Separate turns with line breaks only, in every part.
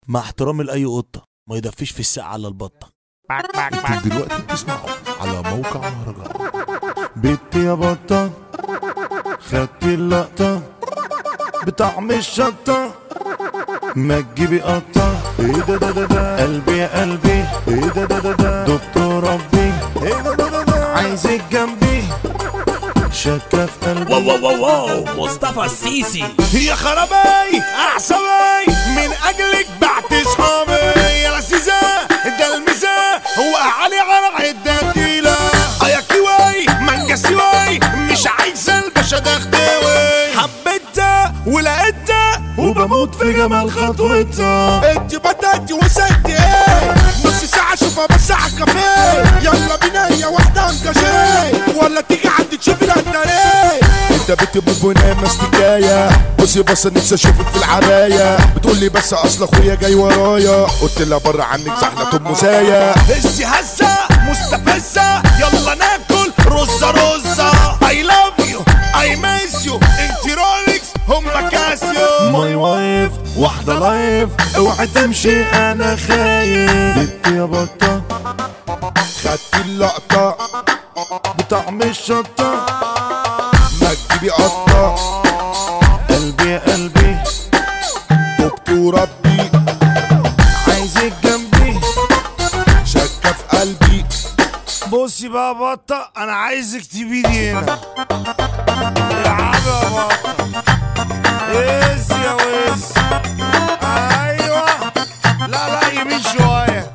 مع احترامي لاي قطه ما يدفيش في الساعه الا البطه
انتوا دلوقتي بتسمعوا على موقع مهرجان
بنت يا بطه خدت اللقطه بطعم الشطه ما تجيبي قطه ايه ده ده ده ده قلبي يا قلبي ايه ده ده ده ده دكتور ربي ايه ده ده ده ده عايزك جنبي شكه في قلبي
واو واو واو واو مصطفى السيسي
يا خرابي احسبي من اجلك بعت صحابي يا لذيذة ده الميزة هو علي على عدة تقيلة يا كيوي مانجا سيوي مش عايزة الباشا ده اختوي حبيتها ولقيتها وبموت في جمال خطوتها انت بدأت وسدت ايه نص ساعة اشوفها بس على الكافيه يلا بينا يا واحدة انجاجيه ولا تيجي عندي تشوفي الانتريه
انت بنت بونبونة مستكاية بصي بص نفسي اشوفك في العباية بتقول لي بس اصل اخويا جاي ورايا قلت لها بره عنك زحلة ام زايا
هزي هزة مستفزة يلا ناكل رزة رزة I love you I miss you انت رولكس هم كاسيو ماي وايف واحدة لايف اوعي تمشي انا خايف بنت يا بطة
خدت اللقطة
بطعم الشطة
ما تجيبي قطة
قلبي يا قلبي
دكتور ربي
عايزك جنبي
شكة في قلبي
بصي بقى بطة انا عايزك تبيدي هنا العبي يا بطة وز يا وز ايوه لا لا يمين شوية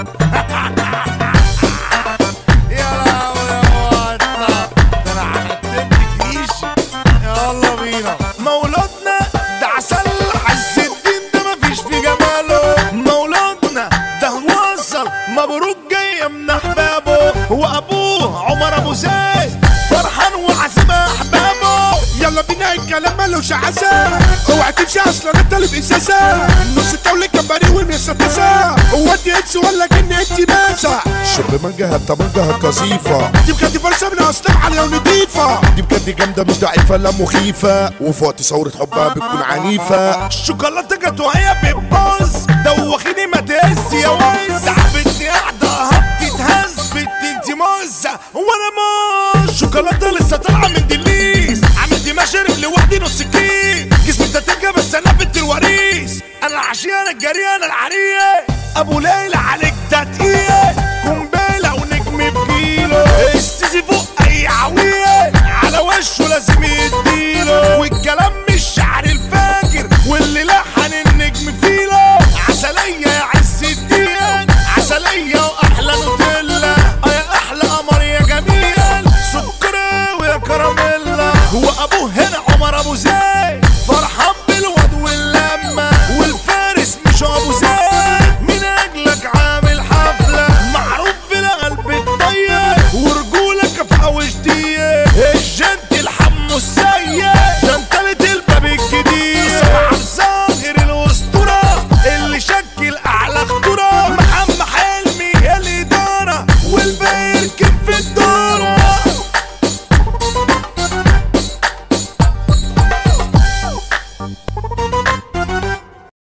يا لهوي يا بطة ده انا هقدملك ريشي يلا بينا مولودنا ده عسل عز الدين ده مفيش في جماله مولودنا ده وصل مبروك جاي من احبابه وابوه عمر ابو زيد فرحان وعازم احبابه
يلا بينا الكلام ملوش عزا اوعى تمشي اصلا انت اللي بإساسا نص الدولة كباري والمسدسة هو انت انس ولا جن انت ناسا
شرب منجها بتمنجها قذيفة
دي بجد فرصة من اصلا عالية ونضيفة
دي بجد جامدة مش ضعيفة لا مخيفة وفي وقت ثورة حبها بتكون عنيفة
الشوكولاتة جت وهي بتبوظ دوخيني ما تهز يا ويز تعبتني قاعدة هبتي تهز بنت انت موزة وانا موز شوكولاتة لسه طالعة من دليس عامل دماغ شارب لوحدي نص كيس جسمي تتجه بس انا بنت الوريث انا العشية انا الجريئة انا العرية ابو ليلى عليك ده تقيل قنبلة ونجم بجيله استيزي فوق اي عوية على وشه لازم يديله والكلام مش شعر الفاجر واللي لحن النجم فيله عسلية يا عز الدين عسلية واحلى نوتيلا اه يا احلى قمر يا جميل سكري ويا كراميلا هو ابوه هنا عمر ابو زيد